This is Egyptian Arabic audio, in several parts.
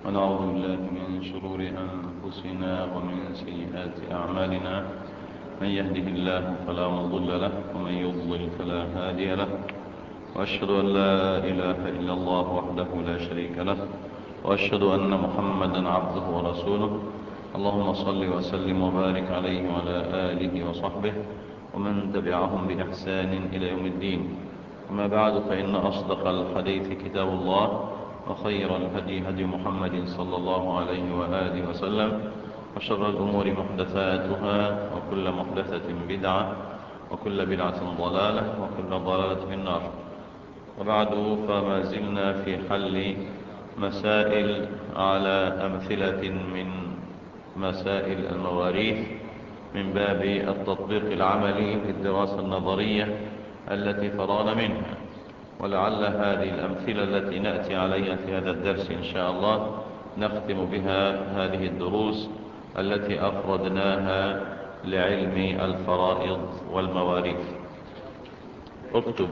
ونعوذ بالله من شرور أنفسنا ومن سيئات أعمالنا من يهده الله فلا مضل له ومن يضلل فلا هادي له وأشهد أن لا إله إلا الله وحده لا شريك له وأشهد أن محمدا عبده ورسوله اللهم صل وسلم وبارك عليه وعلى آله وصحبه ومن تبعهم بإحسان إلى يوم الدين أما بعد فإن أصدق الحديث كتاب الله وخير الهدي هدي محمد صلى الله عليه وآله وسلم وشر الأمور محدثاتها وكل محدثة بدعة وكل بدعة ضلالة وكل ضلالة في النار وبعد فما زلنا في حل مسائل على أمثلة من مسائل المواريث من باب التطبيق العملي للدراسة النظرية التي فرغنا منها ولعل هذه الأمثلة التي نأتي عليها في هذا الدرس إن شاء الله نختم بها هذه الدروس التي أفردناها لعلم الفرائض والمواريث اكتب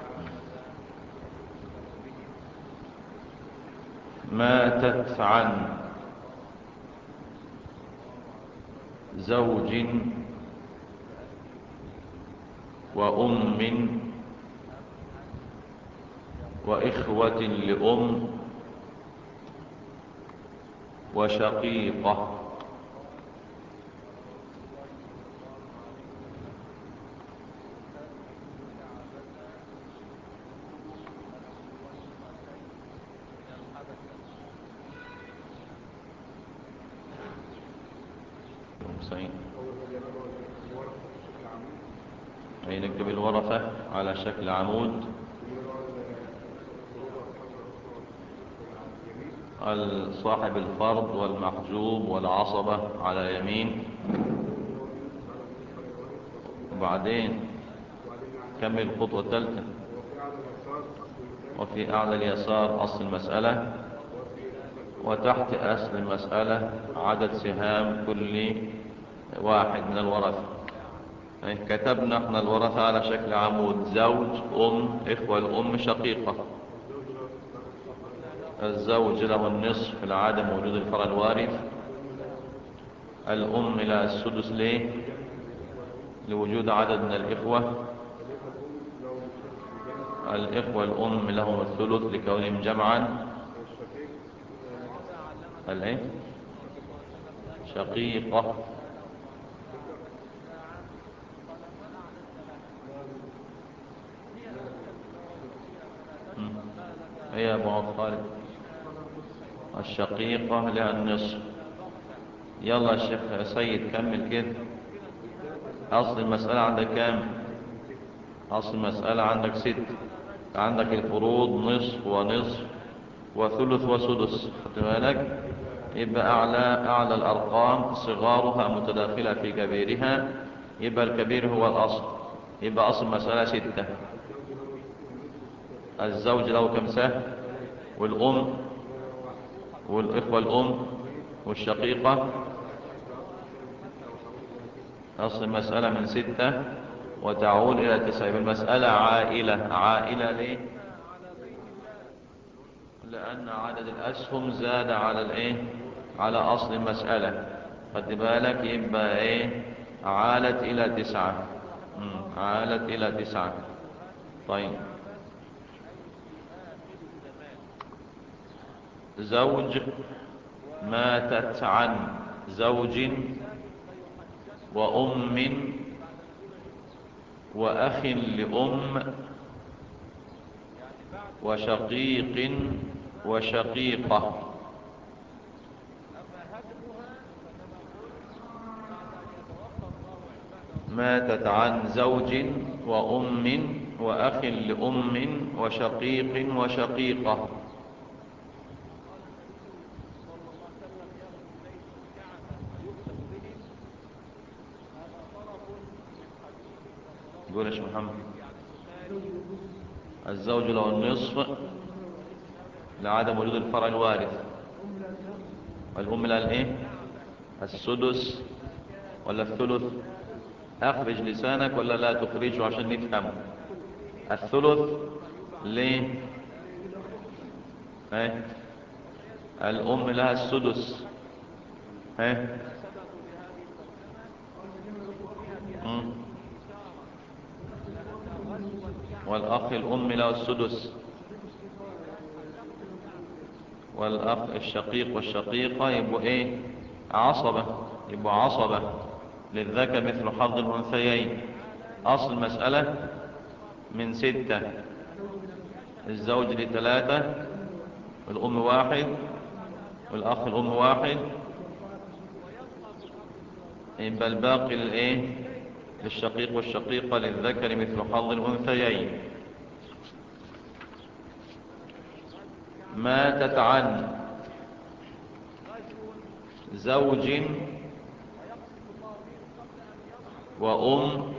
ماتت عن زوج وأم وإخوة لأم وشقيقة صحيح أي نكتب الورثة على شكل عمود صاحب الفرض والمحجوب والعصبة على يمين وبعدين كمل الخطوة الثالثة وفي أعلى اليسار أصل المسألة وتحت أصل المسألة عدد سهام كل واحد من الورثة كتبنا احنا الورثة على شكل عمود زوج أم إخوة الأم شقيقة الزوج له النصف العادة موجود الفرع الوارث الأم لها السدس ليه لوجود عدد من الإخوة الإخوة الأم لهم الثلث لكونهم جمعا الايه شقيقة هي يا ابو خالد الشقيقة لها النصف يلا يا شيخ سيد كمل كده أصل المسألة عندك كام أصل المسألة عندك ست عندك الفروض نصف ونصف وثلث وسدس خدت بالك يبقى أعلى أعلى الأرقام صغارها متداخلة في كبيرها يبقى الكبير هو الأصل يبقى أصل المسألة ستة الزوج له كم سهم والأم والإخوة الأم والشقيقة أصل المسألة من ستة وتعود إلى تسعة المسألة عائلة عائلة ليه لأن عدد الأسهم زاد على الإيه على أصل المسألة خد بالك يبقى إيه عالت إلى تسعة عالت إلى تسعة طيب زوج ماتت عن زوج وأم وأخ لأم وشقيق وشقيقة ماتت عن زوج وأم وأخ لأم وشقيق وشقيقة قول يا محمد الزوج له النصف لعدم وجود الفرع الوارث والأم لها الايه السدس ولا الثلث اخرج لسانك ولا لا تخرجه عشان نفهمه الثلث ليه ايه الأم لها السدس ها مم. والأخ الأم له السدس والأخ الشقيق والشقيقة يبقوا إيه عصبة يبقوا عصبة للذكر مثل حظ الأنثيين أصل المسألة من ستة الزوج لثلاثة والأم واحد والأخ الأم واحد يبقى الباقي للإيه للشقيق والشقيقة للذكر مثل حظ الأنثيين ماتت عن زوج وأم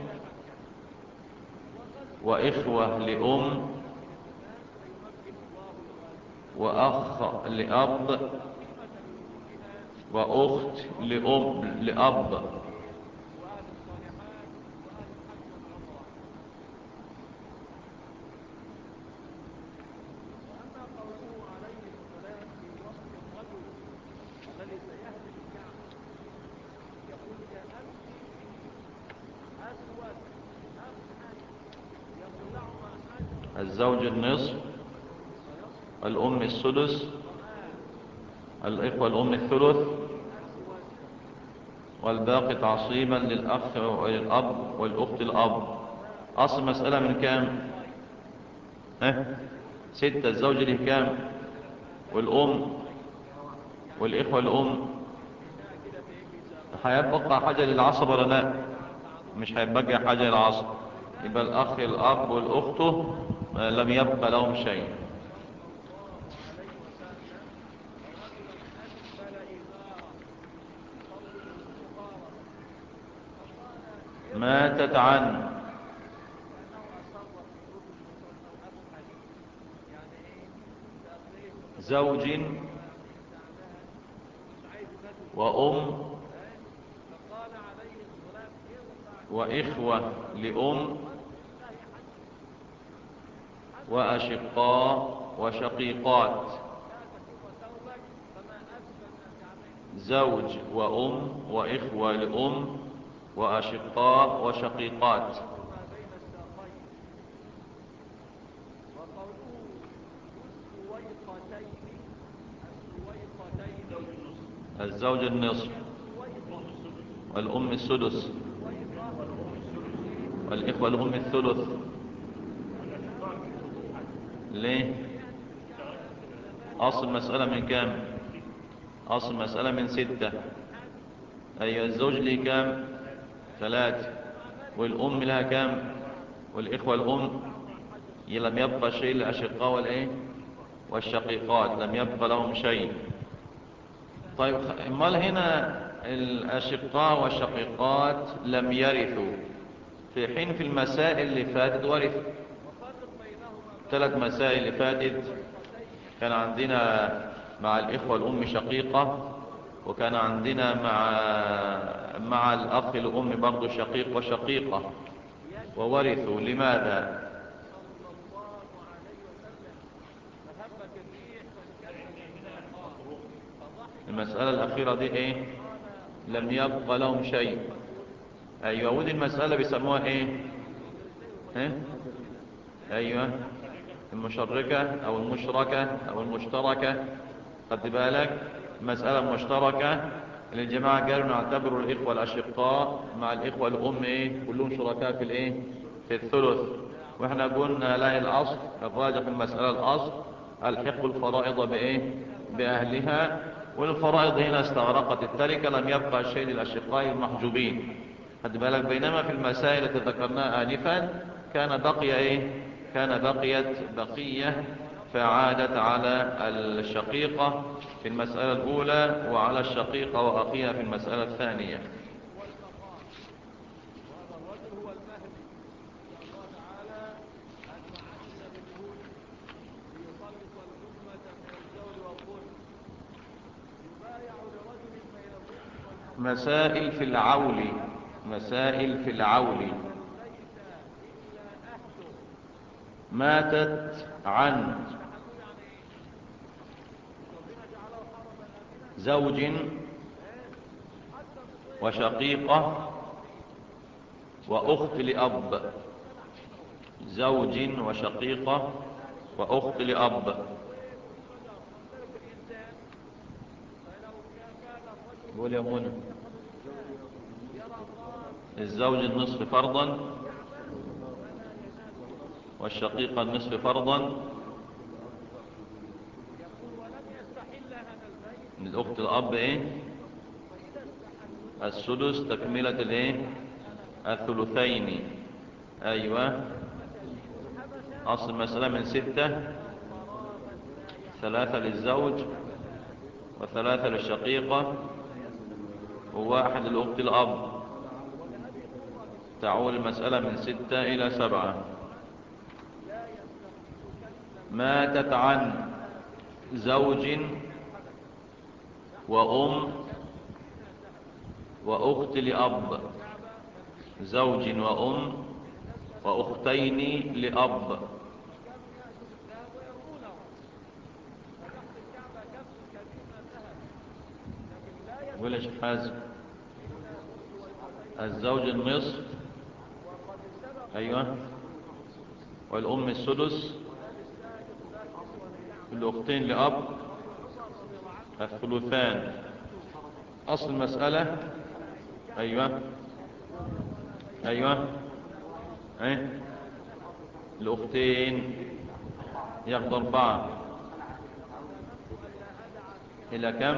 وإخوة لأم وأخ لأب وأخت لأب لأب الزوج النصف الأم السدس الإخوة الأم الثلث والباقي تعصيبا للأخ والأب والأخت الأب أصل مسألة من كام ها ستة الزوج له كام والأم والإخوة الأم هيبقى حاجة للعصب ولا لا مش هيبقى حاجة للعصب يبقى الأخ الأب والأخت لم يبقى لهم شيء ماتت عن زوج وأم وإخوة لأم وأشقاء وشقيقات زوج وأم وإخوة لأم وأشقاء وشقيقات الزوج النصف والأم السدس والإخوة الأم الثلث ليه أصل مسألة من كام أصل مسألة من ستة أي الزوج لي كام ثلاثة والأم لها كام والإخوة الأم لم يبقى شيء للأشقاء والإيه والشقيقات لم يبقى لهم شيء طيب امال هنا الأشقاء والشقيقات لم يرثوا في حين في المسائل اللي فاتت ورثوا ثلاث مسائل اللي فاتت كان عندنا مع الإخوة الأم شقيقة وكان عندنا مع مع الأخ الأم برضه شقيق وشقيقة وورثوا لماذا المسألة الأخيرة دي إيه لم يبقى لهم شيء أيوة ودي المسألة بيسموها إيه إيه أيوة المشركة أو المشركة أو المشتركة خد بالك مسألة مشتركة اللي الجماعة قالوا نعتبر الإخوة الأشقاء مع الإخوة الأم إيه كلهم شركاء في الإيه في الثلث وإحنا قلنا لا الأصل الراجح في المسألة الأصل الحق الفرائض بإيه بأهلها والفرائض هنا استغرقت التركة لم يبقى شيء للأشقاء المحجوبين خد بالك بينما في المسائل التي ذكرناها آنفا كان بقي إيه كان بقيت بقية فعادت على الشقيقة في المسألة الأولى وعلى الشقيقة وأخيها في المسألة الثانية مسائل في العول مسائل في العول ماتت عن زوج وشقيقة وأخت لأب زوج وشقيقة وأخت لأب قول يا منى الزوج النصف فرضا والشقيقة النصف فرضا الأخت الأب إيه السدس تكملة الإيه الثلثين أيوة أصل المسألة من ستة ثلاثة للزوج وثلاثة للشقيقة وواحد للأخت الأب تعول المسألة من ستة إلى سبعة ماتت عن زوج وأم وأخت لأب زوج وأم وأختين لأب ولا شيخ حازم الزوج النصف أيوة والأم السدس الأختين لأب الثلثان أصل المسألة أيوة أيوة أيه الأختين ياخد أربعة إلى كم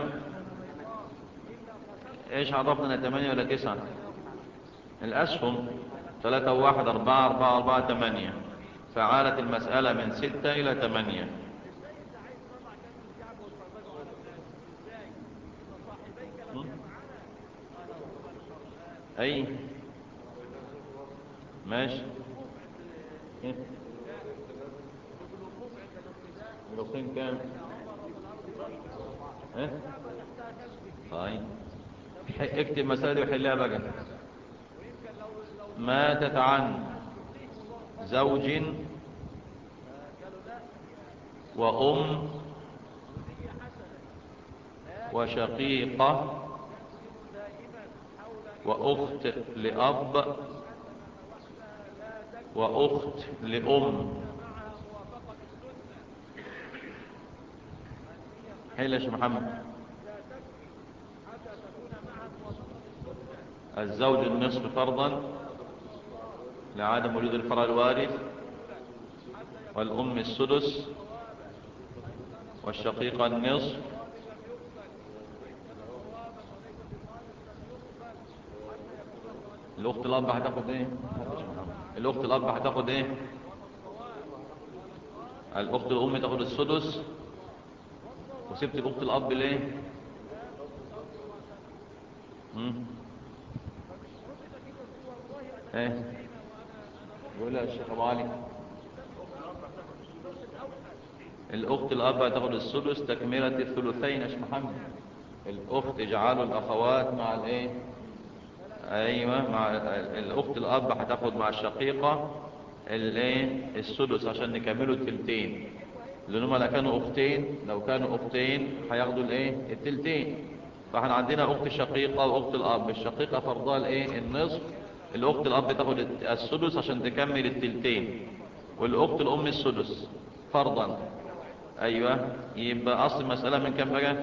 إيش عرفنا ثمانية ولا تسعة الأسهم ثلاثة وواحد أربعة أربعة أربعة ثمانية فعالت المسألة من ستة إلى ثمانية أي ماشي الأختين كام ها طيب اكتب المسألة دي وحلها بقى ماتت عن زوج وأم وشقيقة وأخت لأب وأخت لأم حيلة يا محمد الزوج النصف فرضا لعدم وجود الفرع الوارث والأم السدس والشقيقة النصف الأخت الأب هتاخد إيه الأخت الأب هتاخد إيه الأخت الأم تاخد السدس وسبت الأخت الأب ليه مم. ايه يقول يا الشيخ ابو علي الاخت الاب هتاخد السدس تكمله الثلثين يا شيخ محمد الاخت اجعلوا الاخوات مع الايه ايوه مع الاخت الاب هتاخد مع الشقيقه الايه السدس عشان نكملوا الثلثين لان هم لو كانوا اختين لو كانوا اختين هياخدوا الايه الثلثين فاحنا عندنا اخت شقيقه واخت الاب الشقيقه فرضها الايه النصف الاخت الاب تاخد السدس عشان تكمل التلتين والاخت الام السدس فرضا ايوه يبقى اصل المساله من كام بقى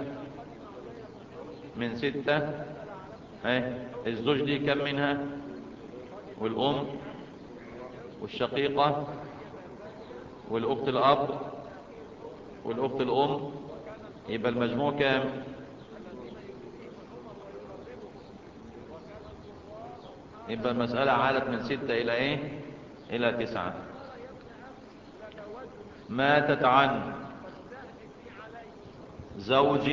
من ستة اهي الزوج دي كم منها والام والشقيقه والاخت الاب والاخت الام يبقى المجموع كام يبقى المسألة عادت من ستة إلى إيه إلى تسعة ماتت عن زوج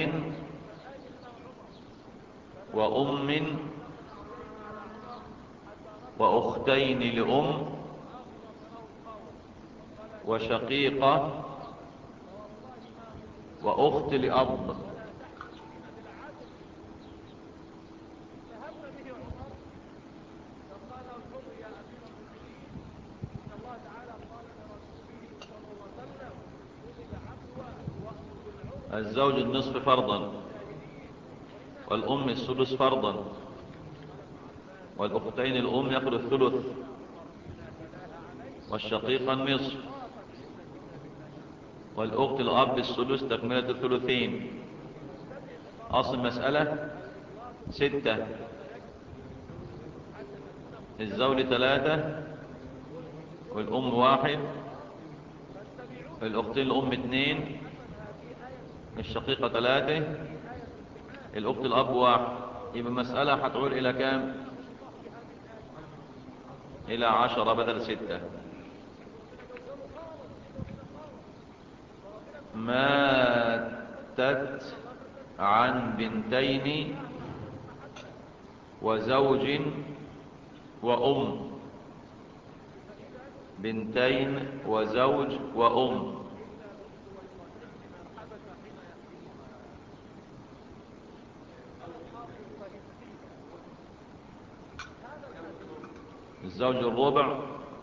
وأم وأختين لأم وشقيقة وأخت لأب الزوج النصف فرضا والأم السدس فرضا والأختين الأم يأخذ الثلث والشقيقة النصف والأخت الأب السدس تكملة الثلثين أصل مسألة ستة الزوج ثلاثة والأم واحد الأختين الأم اثنين الشقيقة ثلاثة الأخت الأب واحد يبقى المسألة هتعود إلى كام إلى عشرة بدل ستة ماتت عن بنتين وزوج وأم بنتين وزوج وأم الزوج الربع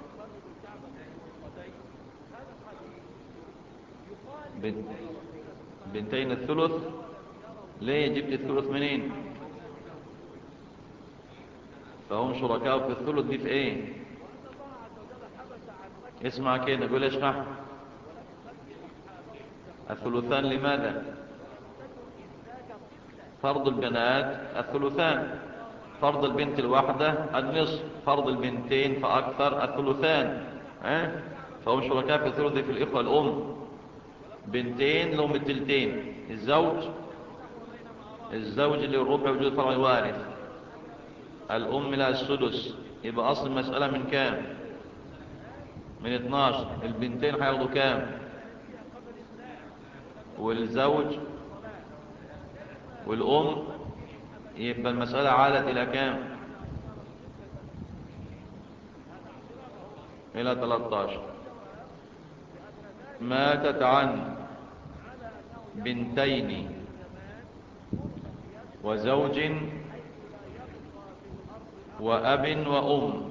بنت بنتين الثلث ليه جبت الثلث منين فهم شركاء في الثلث دي في ايه اسمع كده قول اشرح الثلثان لماذا فرض البنات الثلثان فرض البنت الواحدة النصف فرض البنتين فأكثر الثلثان أه؟ فهم شركاء في الثلث في الإخوة الأم بنتين لهم التلتين الزوج الزوج اللي الربع وجود فرع وارث الأم لها السدس يبقى أصل المسألة من كام من 12 البنتين هياخدوا كام والزوج والأم يبقى المسألة عالت إلى كام إلى 13 ماتت عن بنتين وزوج وأب وأم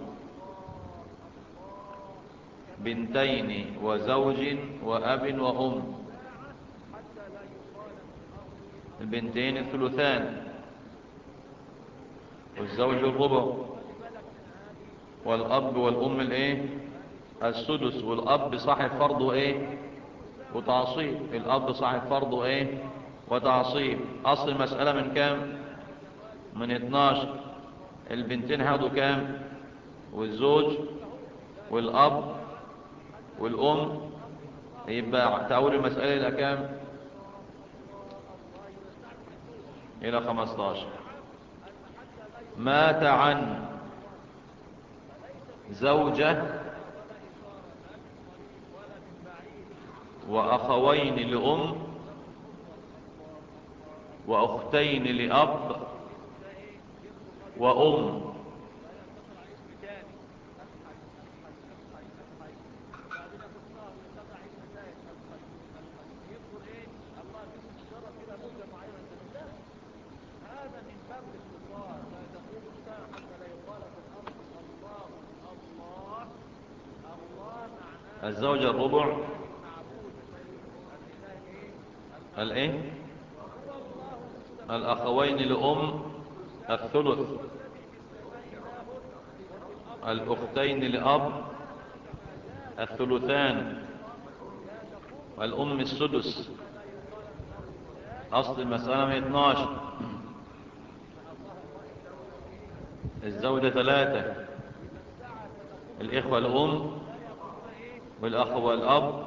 بنتين وزوج وأب وأم البنتين الثلثان والزوج الربع والأب والأم الايه السدس والأب صاحب فرضه ايه وتعصيب الأب صاحب فرضه ايه وتعصيب أصل المسألة من كام من 12 البنتين هياخدوا كام والزوج والأب والأم يبقى تعود المسألة إلى كام إلى 15 مات عن زوجة وأخوين لأم وأختين لأب وأم الزوجة الربع الايه الاخوين لام الثلث الاختين لاب الثلثان الام السدس اصل المسألة من 12 الزوجة ثلاثة الاخوة الام والأخ والأب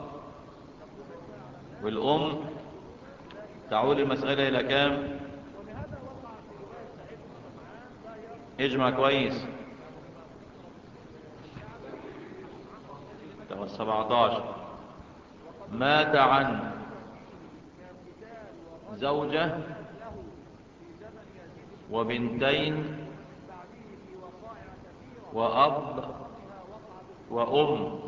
والأم تعود المسألة إلى كام اجمع كويس سبعة عشر مات عن زوجة وبنتين وأب وأم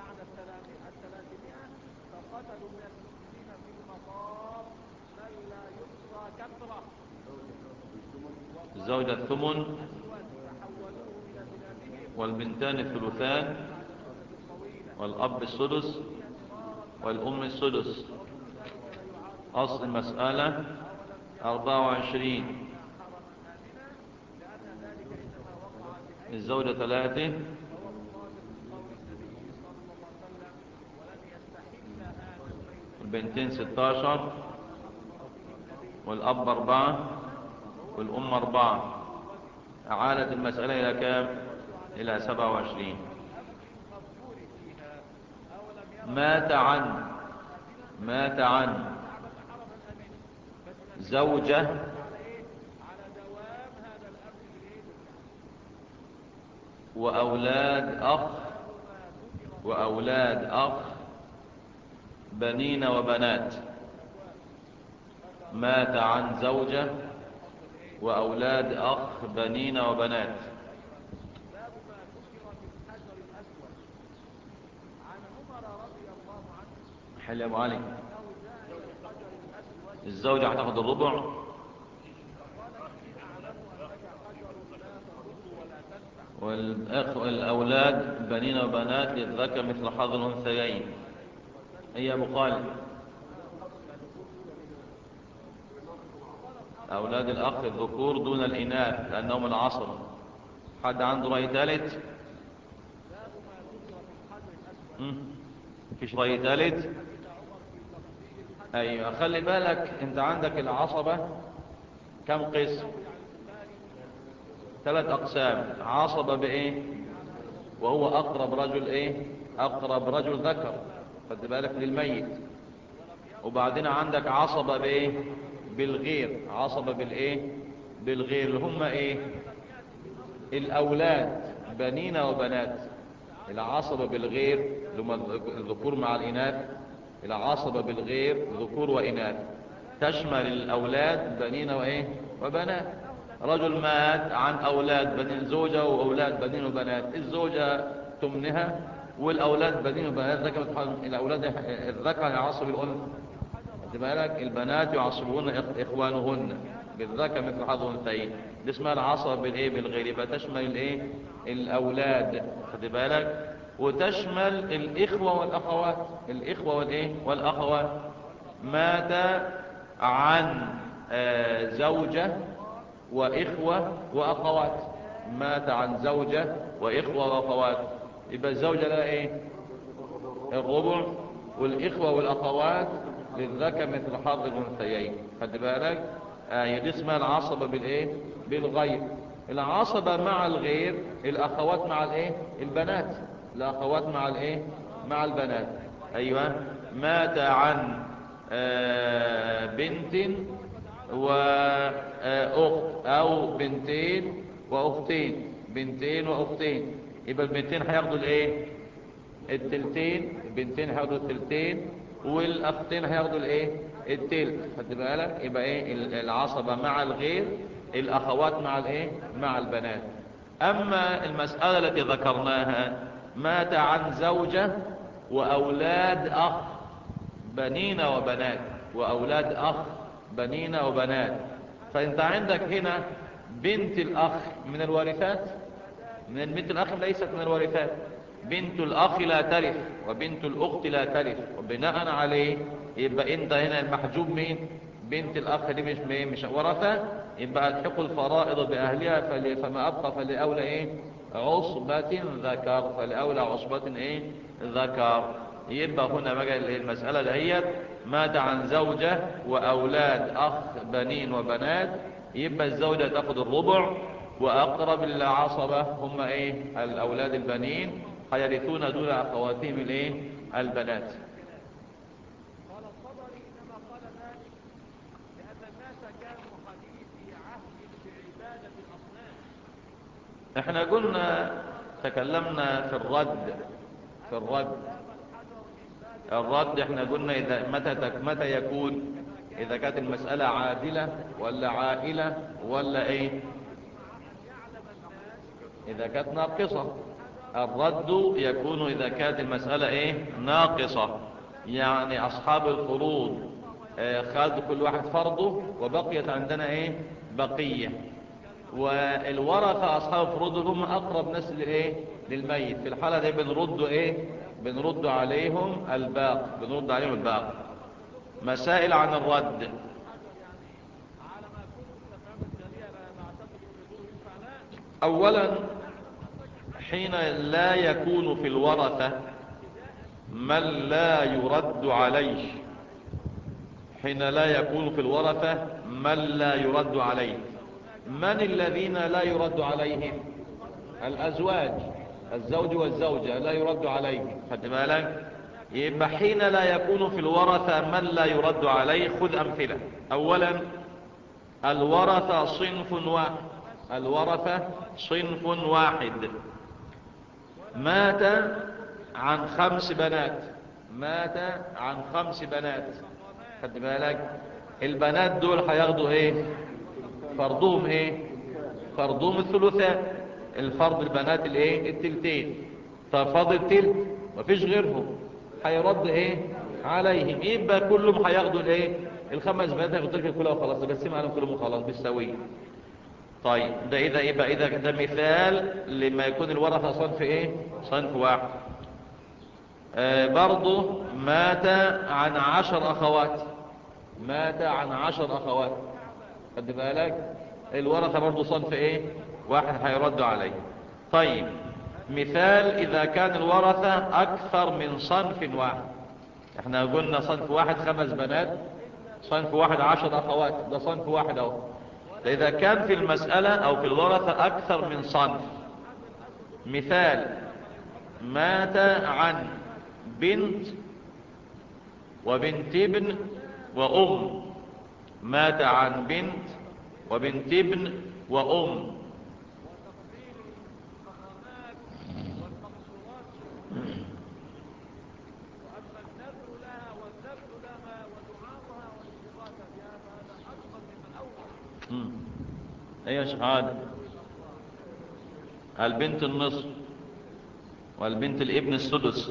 الزوجة الثمن والبنتان الثلثان والأب السدس والأم السدس أصل المسألة أربعة وعشرين الزوجة ثلاثة البنتين ستاشر والأب أربعة والأم أربعة أعادت المسألة إلى كام إلى سبعة وعشرين مات عن مات عن زوجة وأولاد أخ وأولاد أخ بنين وبنات مات عن زوجة وأولاد أخ بنين وبنات حل يا أبو علي الزوجة هتاخد الربع والأخ والأولاد بنين وبنات للذكر مثل حظ الأنثيين هي أبو خالد أولاد الأخ الذكور دون الإناث لأنهم العصر حد عنده رأي ثالث فيش رأي ثالث أيوة خلي بالك أنت عندك العصبة كم قسم ثلاث أقسام عصبة بإيه وهو أقرب رجل إيه أقرب رجل ذكر خد بالك للميت وبعدين عندك عصبة بإيه بالغير عصبة بالإيه بالغير اللي هم إيه الأولاد بنين وبنات العصبة بالغير اللي هم الذكور مع الإناث العصبة بالغير ذكور وإناث تشمل الأولاد بنين وإيه وبنات رجل مات عن أولاد بنين زوجة وأولاد بنين وبنات الزوجة تمنها والأولاد بنين وبنات ذكر الأولاد الذكر يعصب الأنثى خد بالك البنات يعصبون إخوانهن بالذكر مثل حظ الأنثيين دي اسمها العصب بالإيه بالغير يبقى تشمل الإيه الأولاد خد بالك وتشمل الإخوة والأخوات الإخوة والإيه والأخوات مات عن زوجة وإخوة وأخوات مات عن زوجة وإخوة وأخوات يبقى الزوجة لها إيه الربع والإخوة والأخوات للذكر مثل حظ الأنثيين خد بالك آه دي اسمها العصبة بالإيه بالغير العصبة مع الغير الأخوات مع الإيه البنات الأخوات مع الإيه مع البنات أيوة مات عن آه بنت وأخت أو بنتين وأختين بنتين وأختين يبقى البنتين هياخدوا الإيه التلتين البنتين هياخدوا التلتين والأختين هياخدوا الإيه التلت خد بالك يبقى إيه العصبة مع الغير الأخوات مع الإيه مع البنات أما المسألة التي ذكرناها مات عن زوجة وأولاد أخ بنين وبنات وأولاد أخ بنين وبنات فأنت عندك هنا بنت الأخ من الوارثات من بنت الأخ ليست من الوارثات بنت الأخ لا ترث وبنت الأخت لا ترث وبناء عليه يبقى أنت هنا المحجوب مين بنت الأخ دي مش مين مش ورثة يبقى الحق الفرائض بأهلها فل... فما أبقى فلأولى إيه عصبة ذكر فلأولى عصبة إيه ذكر يبقى هنا بقى المسألة دهيت مات عن زوجة وأولاد أخ بنين وبنات يبقى الزوجة تأخذ الربع وأقرب للعصبة هم إيه الأولاد البنين هيرثون دون أخواتهم الإيه البنات قال الطبري إنما قال ذلك لأن الناس كانوا حديثي عهد بعبادة الأصنام احنا قلنا تكلمنا في الرد في الرد الرد احنا قلنا إذا متى تك متى يكون إذا كانت المسألة عادلة ولا عائلة ولا إيه إذا كانت ناقصة الرد يكون إذا كانت المسألة إيه ناقصة يعني أصحاب الفروض آه، خد كل واحد فرضه وبقيت عندنا إيه بقية والورثة أصحاب الفروض هم أقرب ناس لإيه للميت في الحالة دي بنرد إيه بنرد عليهم الباقي بنرد عليهم الباقي مسائل عن الرد على ما كنت تفهم الجميع لا بعتقد الرجوع ينفع لا أولا حين لا يكون في الورثة من لا يرد عليه حين لا يكون في الورثة من لا يرد عليه من الذين لا يرد عليهم الأزواج الزوج والزوجة لا يرد عليهم خد بالك يبقى حين لا يكون في الورثة من لا يرد عليه خذ أمثلة أولا الورثة صنف واحد الورثة صنف واحد مات عن خمس بنات مات عن خمس بنات خد بالك البنات دول هياخدوا ايه فرضهم ايه فرضهم الثلثات الفرض البنات الايه التلتين ففاضل تلت مفيش غيرهم هيرد ايه عليهم يبقى كلهم هياخدوا الايه الخمس بنات هياخدوا التلت كلها وخلاص بس عليهم كلهم خلاص بالسويه طيب ده اذا يبقى اذا ده مثال لما يكون الورثه صنف ايه صنف واحد آه برضه مات عن عشر اخوات مات عن عشر اخوات خد بالك الورثه برضه صنف ايه واحد هيرد عليه طيب مثال اذا كان الورثه اكثر من صنف واحد احنا قلنا صنف واحد خمس بنات صنف واحد عشر اخوات ده صنف واحد اهو إذا كان في المسألة أو في الورثة أكثر من صنف مثال مات عن بنت وبنت ابن وأم مات عن بنت وبنت ابن وأم وأما النذر لها والذبح لها ودعاؤها والاستغاثة بها فهذا أكبر من الأول مم. ايه شهادة البنت النصف والبنت الابن السدس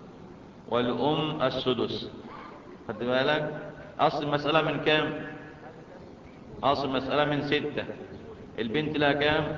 والام السدس خد بالك اصل المسألة من كام اصل المسألة من ستة البنت لها كام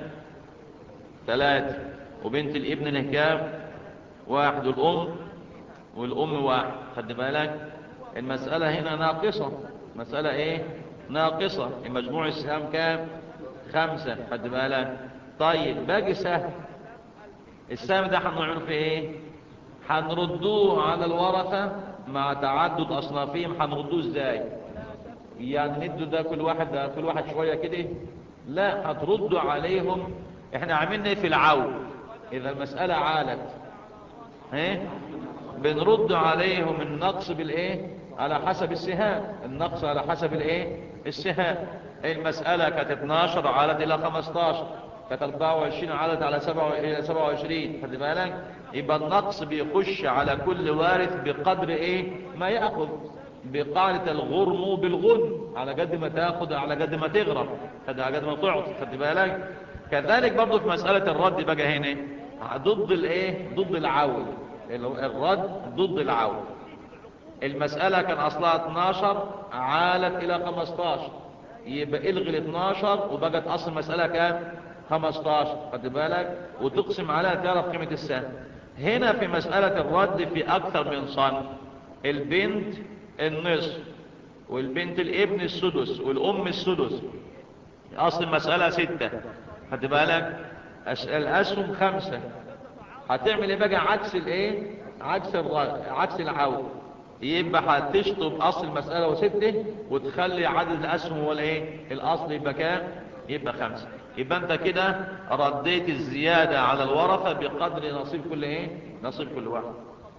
ثلاثة وبنت الابن له كام واحد والام والام واحد خد بالك المسألة هنا ناقصة مسألة ايه ناقصة مجموع السهام كام خمسة خد بالك طيب باقي سهم السهم ده هنعمله في ايه هنردوه على الورثة مع تعدد اصنافهم هنردوه ازاي يعني ندوا ده كل واحد ده كل واحد شوية كده لا هتردوا عليهم احنا عملنا ايه في العود اذا المسألة عالت ايه بنرد عليهم النقص بالايه على حسب السهام النقص على حسب الايه السهام المسألة كانت 12 عادت الى 15 كانت 24 عادت على 27 خد بالك يبقى النقص بيخش على كل وارث بقدر ايه ما ياخذ بقاعدة الغرم بالغن على قد ما تاخذ على قد ما تغرم على قد ما تعطي خد بالك كذلك برضه في مسألة الرد بقى هنا ضد الايه ضد العول الرد ضد العول المسألة كان أصلها 12 عالت إلى 15 يبقى الغي ال 12 وبقت أصل المسألة كام 15 خد بالك وتقسم عليها تعرف قيمة السهم هنا في مسألة الرد في أكثر من صنف البنت النصف والبنت الابن السدس والأم السدس أصل المسألة ستة خد بالك الأسهم خمسة هتعمل ايه بقى عكس الايه عكس الرد عكس العود يبقى هتشطب اصل المسألة وستة وتخلي عدد الاسهم هو الايه الاصل يبقى كام يبقى خمسة يبقى انت كده رديت الزيادة على الورثة بقدر نصيب كل ايه نصيب كل واحد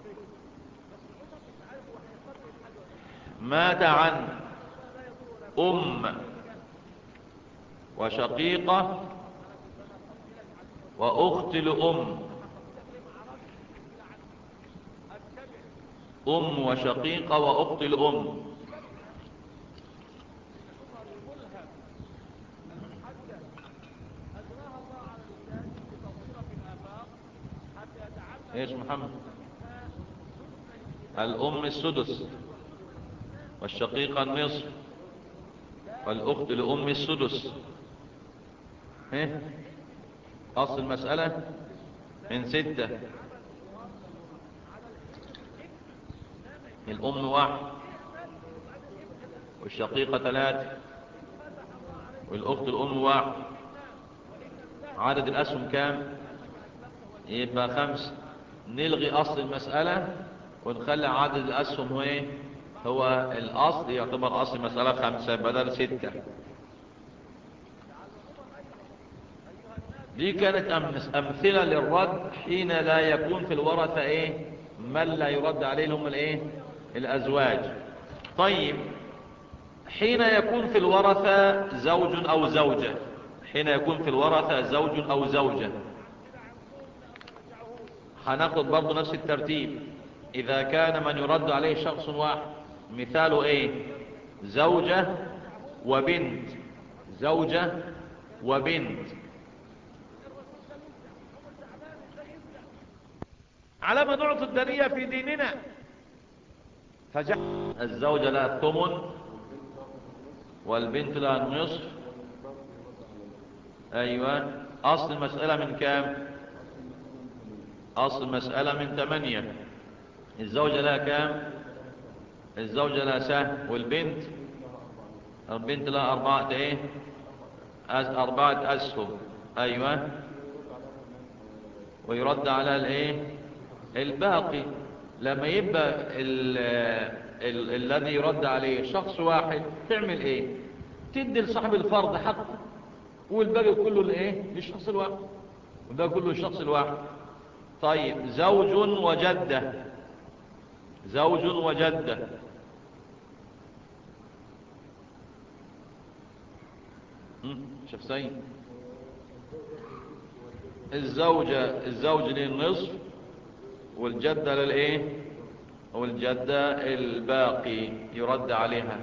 مات عن ام وشقيقة واخت لام أم وشقيقة وأخت الأم ايش محمد الأم السدس والشقيقة النصف والأخت لأم السدس ايه أصل المسألة من ستة الأم واحد والشقيقة ثلاثة والأخت الأم واحد عدد الأسهم كام يبقى خمس نلغي أصل المسألة ونخلي عدد الأسهم هو إيه هو الأصل يعتبر أصل المسألة خمسة بدل ستة دي كانت أمس أمثلة للرد حين لا يكون في الورثة إيه من لا يرد عليه هم الإيه الأزواج طيب حين يكون في الورثة زوج أو زوجة حين يكون في الورثة زوج أو زوجة هناخد برضو نفس الترتيب إذا كان من يرد عليه شخص واحد مثاله إيه زوجة وبنت زوجة وبنت على ما نعطي الدنيا في ديننا فجعل الزوجة لها الثمن والبنت لها النصف أيوة أصل المسألة من كام أصل المسألة من ثمانية الزوجة لها كام الزوجة لها سهم والبنت البنت لها أربعة إيه أس- أربعة أسهم أيوة ويرد على الإيه الباقي لما يبقى ال ال الذي يرد عليه شخص واحد تعمل ايه تدي لصاحب الفرض حقه والباقي كله لايه للشخص الواحد والباقي كله للشخص الواحد طيب زوج وجدة زوج وجدة هم، شوف سيد الزوجة الزوج للنصف والجدة للايه والجدة الباقي يرد عليها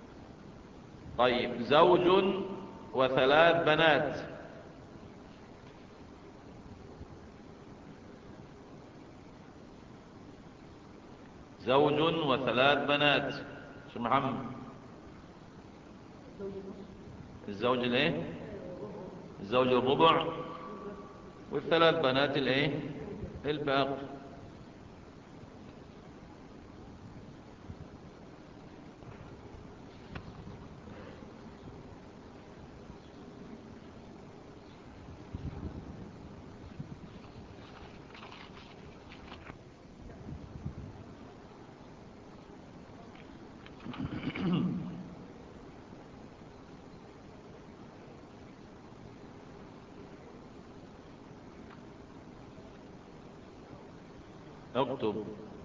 طيب زوج وثلاث بنات زوج وثلاث بنات شو محمد الزوج الايه الزوج الربع والثلاث بنات الايه الباقي اكتب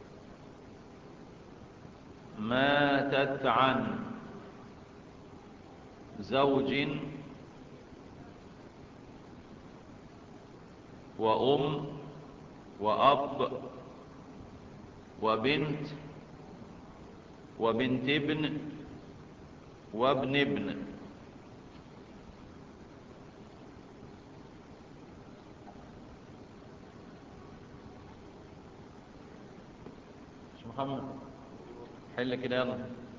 ماتت عن زوج وأم وأب وبنت وبنت ابن وابن ابن مش محمد حل كده يلا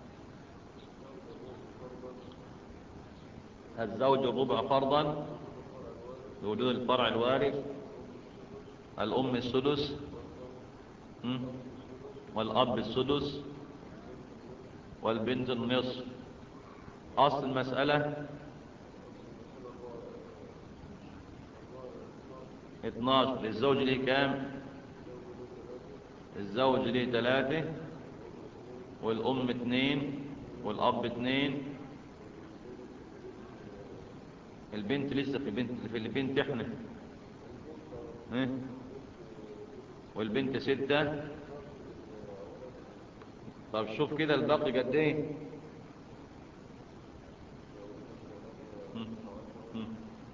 الزوج الربع فرضا لوجود الفرع الوارث الأم السدس م? والأب السدس والبنت النصف أصل المسألة 12 للزوج ليه كام الزوج ليه ثلاثة والأم اثنين والأب اثنين البنت لسه في بنت في البنت احنا ها؟ والبنت ستة طب شوف كده الباقي قد ايه مم. مم.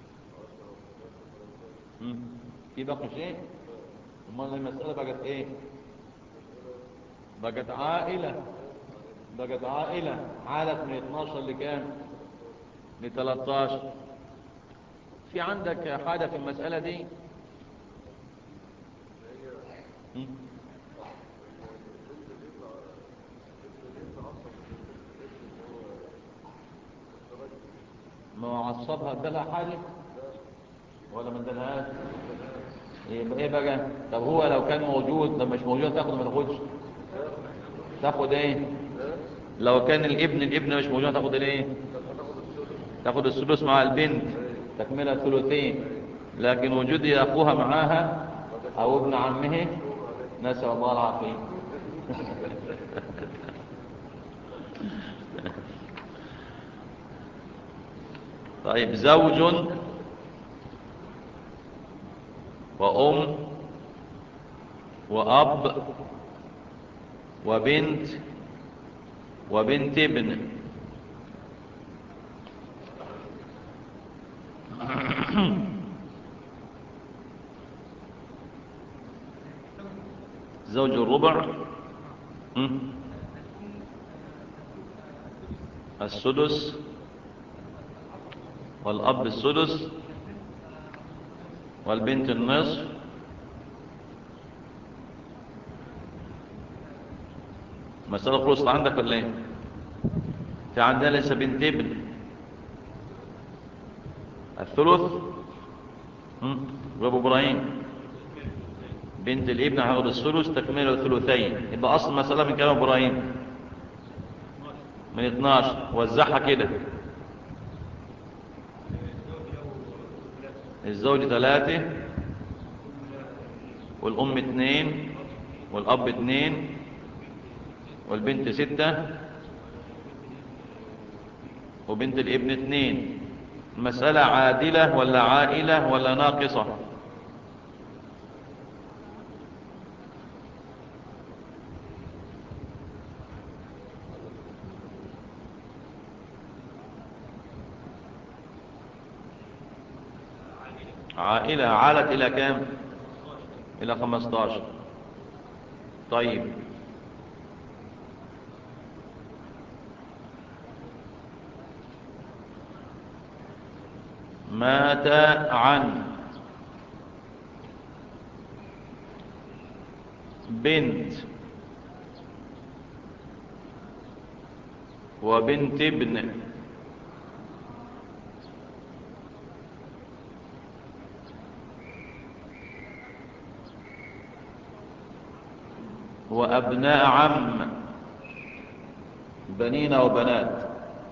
مم. في باقي شيء امال المسألة بقت ايه بقت عائلة بقت عائلة عالت من 12 لكام ل 13 في عندك حاجة في المسألة دي مم. ما هو عصبها ادالها حاجة ولا ما ادالهاش يبقى ايه بقى طب هو لو كان موجود لو مش موجود تاخد ما تاخدش تاخد ايه لو كان الابن الابن مش موجود تاخد الايه تاخد السدس مع البنت تكملة ثلثين لكن وجود اخوها معاها أو ابن عمه نسأل الله العافية طيب زوج وأم وأب وبنت وبنت ابن زوج الربع هم؟ السدس والأب السدس والبنت النصف مسألة خلصت عندك ولا ايه في عندها لسه بنت ابن الثلث هم؟ وابو ابراهيم بنت الابن هياخد الثلث تكمله الثلثين يبقى اصل المسألة من كلام ابراهيم من 12 وزعها كده الزوج ثلاثة والأم اثنين والأب اثنين والبنت ستة وبنت الابن اثنين المسألة عادلة ولا عائلة ولا ناقصة عائلة عالت إلى كام إلى 15 طيب مات عن بنت وبنت ابن وأبناء عم بنين وبنات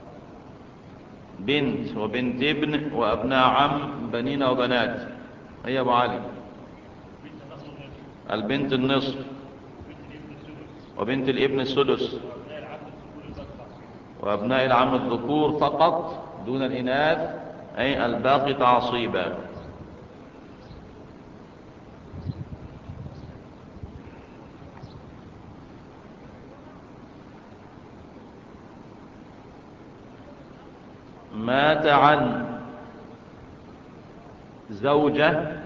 بنت وبنت ابن وأبناء عم بنين وبنات هي أبو علي البنت النصف وبنت الابن السدس وأبناء العم الذكور فقط دون الإناث أي الباقي تعصيبا مات عن زوجة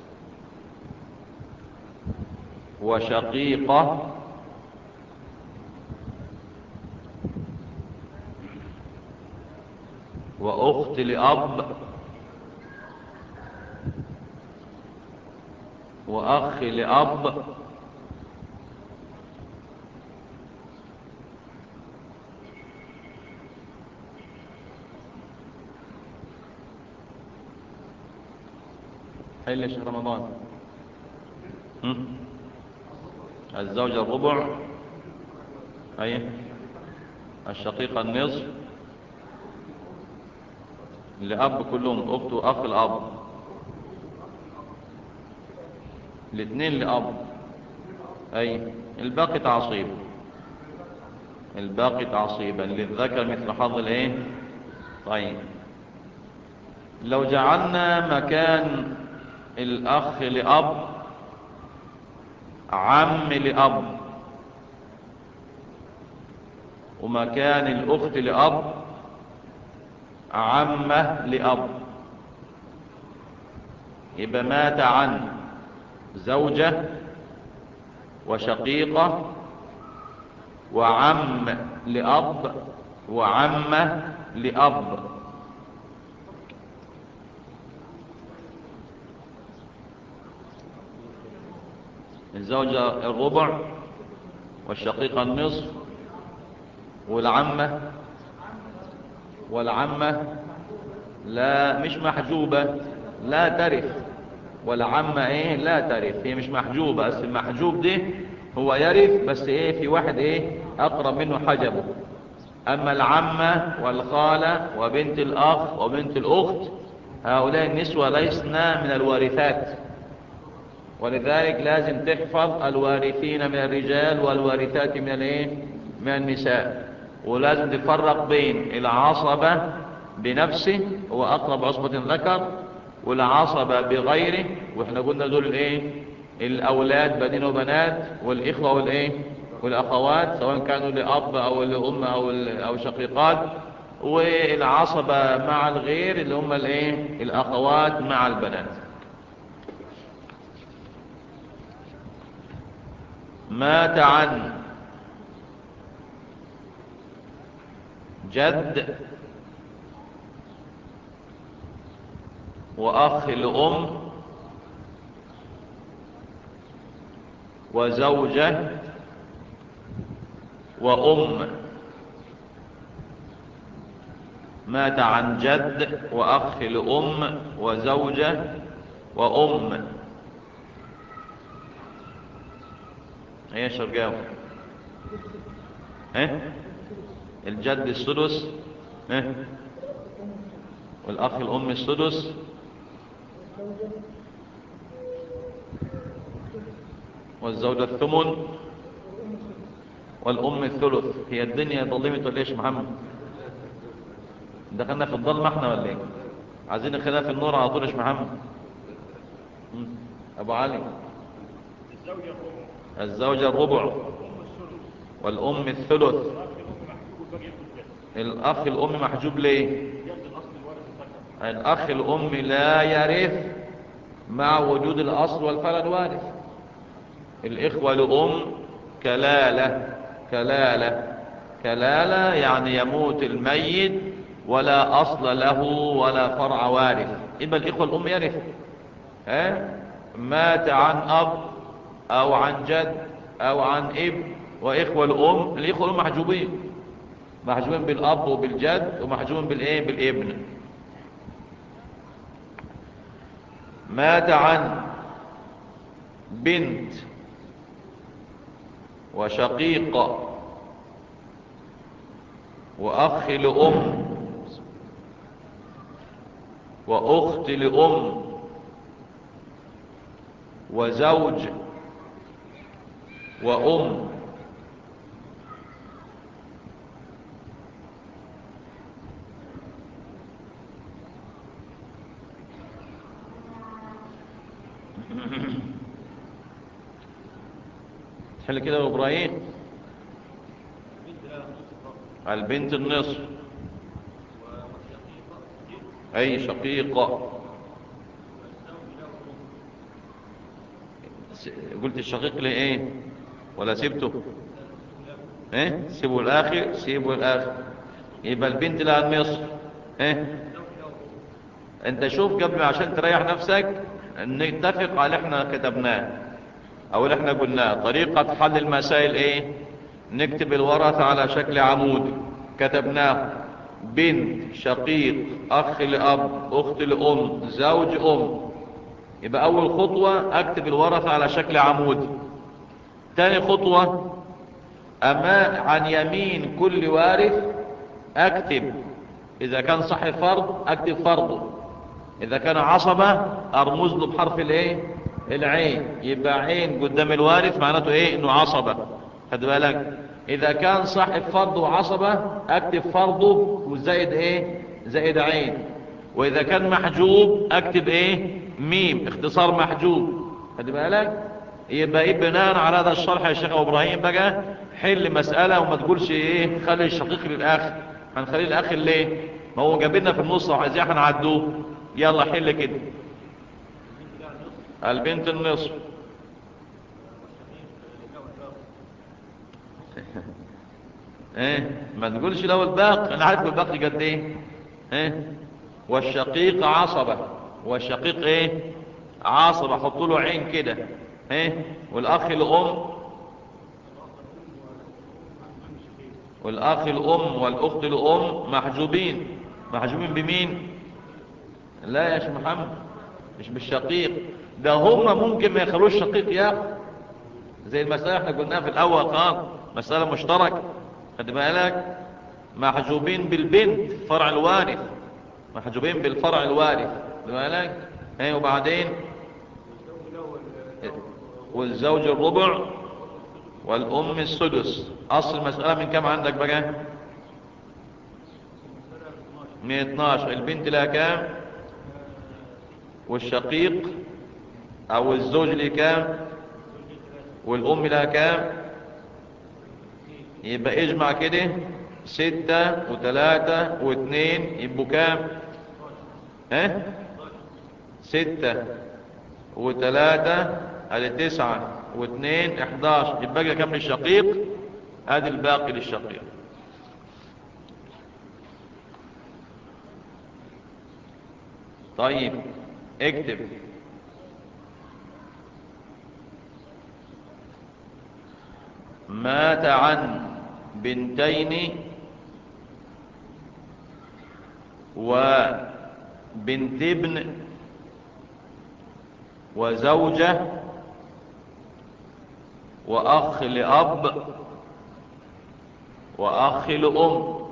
وشقيقة وأخت لأب وأخ لأب حل شهر رمضان هم؟ الزوجة الربع أي الشقيقة النصف لأب كلهم أخت وأخ الأب الاثنين لأب أي الباقي تعصيب الباقي تعصيبا للذكر مثل حظ الايه طيب لو جعلنا مكان الأخ لأب عم لأب ومكان الأخت لأب عمة لأب يبقى مات عن زوجة وشقيقة وعم لأب وعمة لأب الزوجة الربع والشقيقة النصف والعمة والعمة لا مش محجوبة لا ترث والعمة ايه لا ترث هي مش محجوبة بس المحجوب ده هو يرث بس ايه في واحد ايه اقرب منه حجبه اما العمة والخالة وبنت الاخ وبنت الاخت هؤلاء النسوة ليسن من الوارثات ولذلك لازم تحفظ الوارثين من الرجال والوارثات من الايه من النساء ولازم تفرق بين العصبة بنفسه هو أقرب عصبة ذكر والعصبة بغيره واحنا قلنا دول الايه الأولاد بنين وبنات والإخوة والايه والأخوات سواء كانوا لأب أو لأم أو أو شقيقات والعصبة مع الغير اللي هم الايه الأخوات مع البنات مات عن جد وأخ لأم وزوجة وأم مات عن جد وأخ لأم وزوجة وأم ايه شرقاوي ايه الجد السدس ايه والاخ الام السدس والزوجة الثمن والام الثلث هي الدنيا ظلمت ولا ايش يا محمد دخلنا في الظلمة احنا ولا ايه عايزين نخليها في النور على طول يا محمد مم. ابو علي الزوجة الربع والأم الثلث الأخ الأم محجوب ليه الأخ الأم لا يرث مع وجود الأصل والفرد وارث الإخوة لأم كلالة كلالة كلالة يعني يموت الميت ولا أصل له ولا فرع وارث يبقى الإخوة الأم يرث ها مات عن أب أو عن جد أو عن ابن وإخوة الأم الإخوة الأم محجوبين محجوبين بالأب وبالجد ومحجوبين بالإيه بالابن مات عن بنت وشقيق وأخ لأم وأخت لأم وزوج وأم تحل كده يا إبراهيم البنت النصف أي شقيقة قلت الشقيق لإيه ولا سيبته ايه سيبوا الاخر سيبوا الاخر يبقى البنت لها النصف ايه انت شوف قبل عشان تريح نفسك نتفق على اللي احنا كتبناه او اللي احنا قلناه طريقة حل المسائل ايه نكتب الورث على شكل عمود كتبناه بنت شقيق اخ لاب اخت لام زوج ام يبقى اول خطوة اكتب الورث على شكل عمود تاني خطوة أما عن يمين كل وارث أكتب إذا كان صاحب فرض أكتب فرضه إذا كان عصبة أرمز له بحرف الإيه العين يبقى عين قدام الوارث معناته إيه إنه عصبة خد بالك إذا كان صاحب فرض وعصبة أكتب فرضه وزائد إيه زائد عين وإذا كان محجوب أكتب إيه ميم اختصار محجوب خد بالك يبقى ايه بناء على هذا الشرح يا شيخ ابراهيم بقى حل مسألة وما تقولش ايه خلي الشقيق للاخ هنخليه الاخ ليه ما هو جاب لنا في النص وعايزين احنا نعدوه يلا حل كده البنت النصف ايه ما تقولش لو الباقي انا عارف الباقي قد ايه ايه والشقيق عصبة والشقيق ايه عصبة حط له عين كده ايه والاخ الام والاخ الام والاخت الام محجوبين محجوبين بمين لا يا شيخ محمد مش بالشقيق ده هم ممكن ما يخلوش شقيق يا زي المسألة احنا قلناها في الاول قال مسألة مشتركة خد بالك محجوبين بالبنت فرع الوارث محجوبين بالفرع الوارث خد بالك ايه وبعدين والزوج الربع والأم السدس أصل المسألة من كم عندك بقى من 12 البنت لها كام والشقيق أو الزوج لها كام والأم لها كام يبقى اجمع كده ستة وثلاثة واثنين يبقوا كام ها ستة وثلاثة ادي تسعة واثنين احداش يبقى كام للشقيق ادي الباقي للشقيق طيب اكتب مات عن بنتين وبنت ابن وزوجة وأخ لأب وأخ لأم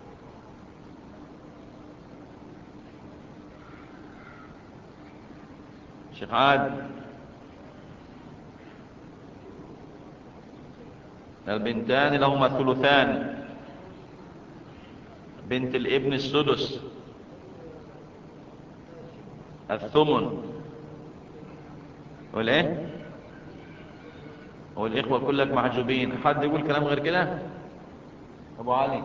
شيخ عاد البنتان لهما الثلثان بنت الابن السدس الثمن والايه والاخوه كلك محجوبين حد يقول كلام غير كده ابو علي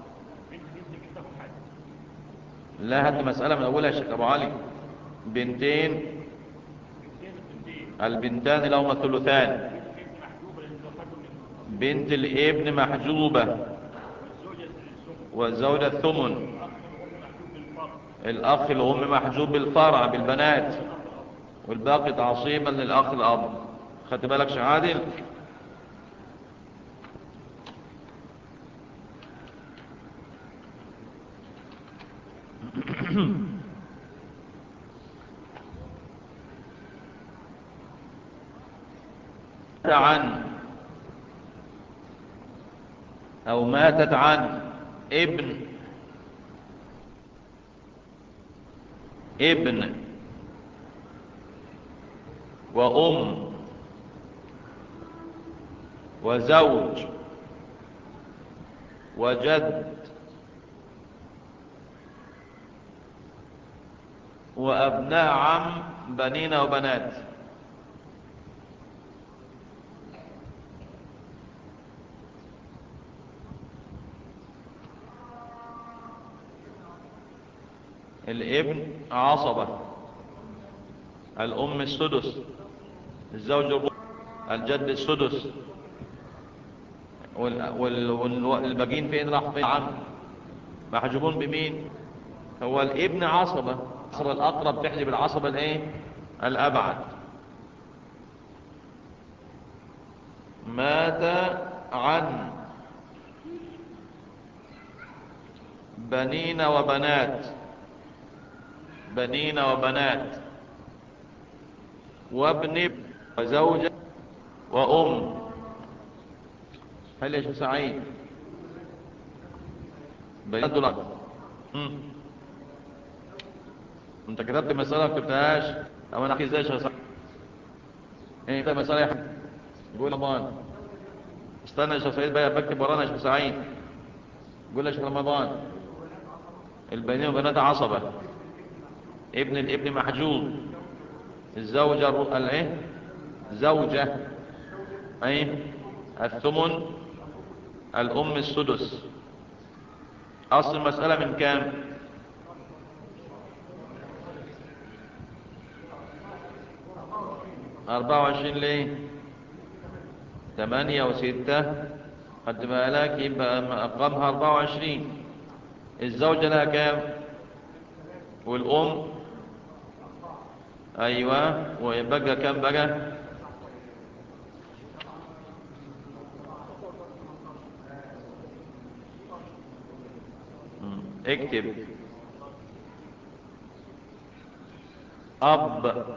لا هات مساله من اولها يا شيخ ابو علي بنتين البنتان لهما الثلثان بنت الابن محجوبة والزوجة الثمن الأخ الأم محجوب بالفرع بالبنات والباقي تعصيبا للأخ الأب خدت بالك شيخ عادل عن أو ماتت عن ابن ابن وأم وزوج وجد وأبناء عم بنين وبنات الابن عصبة الأم السدس الزوج الربع الجد السدس والباقيين فين راح فين عم محجوبون بمين هو الابن عصبة العصبة الأقرب تحجب العصبة الايه الأبعد مات عن بنين وبنات بنين وبنات وابن وزوجة وأم هل يا شيخ سعيد بنات دولار انت كتبت مسألة ما كتبتهاش او انا احكي ازاي يا شيخ سعيد ايه كتبت مسألة يا حبيبي قول رمضان استنى يا شيخ سعيد بقى بكتب ورانا يا شيخ سعيد قول يا شيخ رمضان البنين وبنات عصبة ابن الابن محجوب الزوجة الايه زوجة اي الثمن الام السدس اصل المسألة من كام اربعة وعشرين ليه ثمانية وستة قد بالك يبقى مقامها اربعة وعشرين الزوجة لها كام والام ايوه ويبقى كام بقى اكتب اب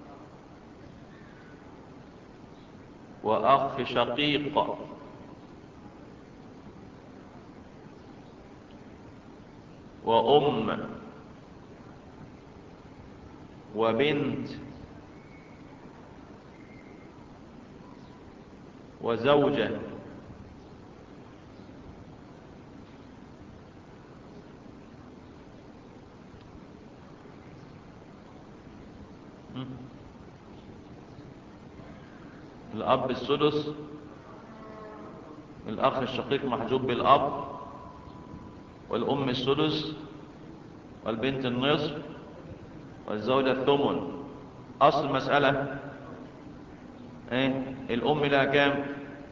واخ شقيق وام وبنت وزوجة م? الأب السدس الأخ الشقيق محجوب بالأب والأم السدس والبنت النصف والزوجة الثمن أصل المسألة ايه الأم لها كام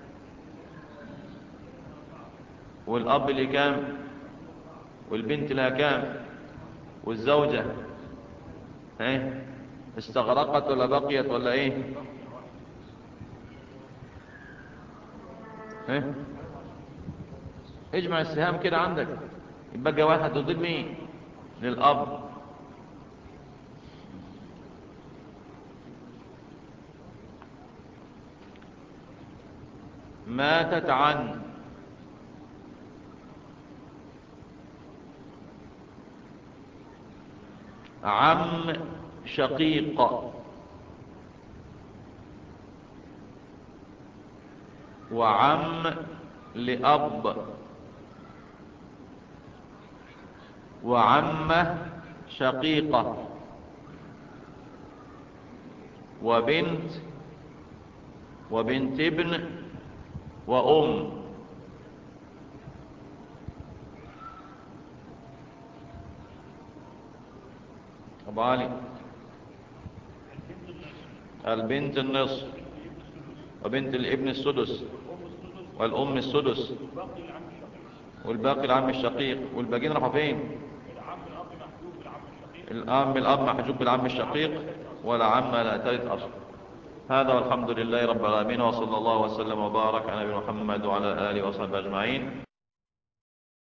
والأب لها كام والبنت لها كام والزوجة ايه استغرقت ولا بقيت ولا ايه ايه اجمع السهام كده عندك يبقى واحد ضد مين للأب ماتت عن عم شقيق وعم لأب وعمة شقيقة وبنت وبنت ابن وأم أبو علي البنت النصف وبنت الابن السدس والأم السدس والباقي العم الشقيق والباقيين راحوا فين الأم الأب محجوب بالعم الشقيق ولا عم لا ترث أصل هذا والحمد لله رب العالمين وصلى الله وسلم وبارك على نبينا محمد وعلى آله وصحبه أجمعين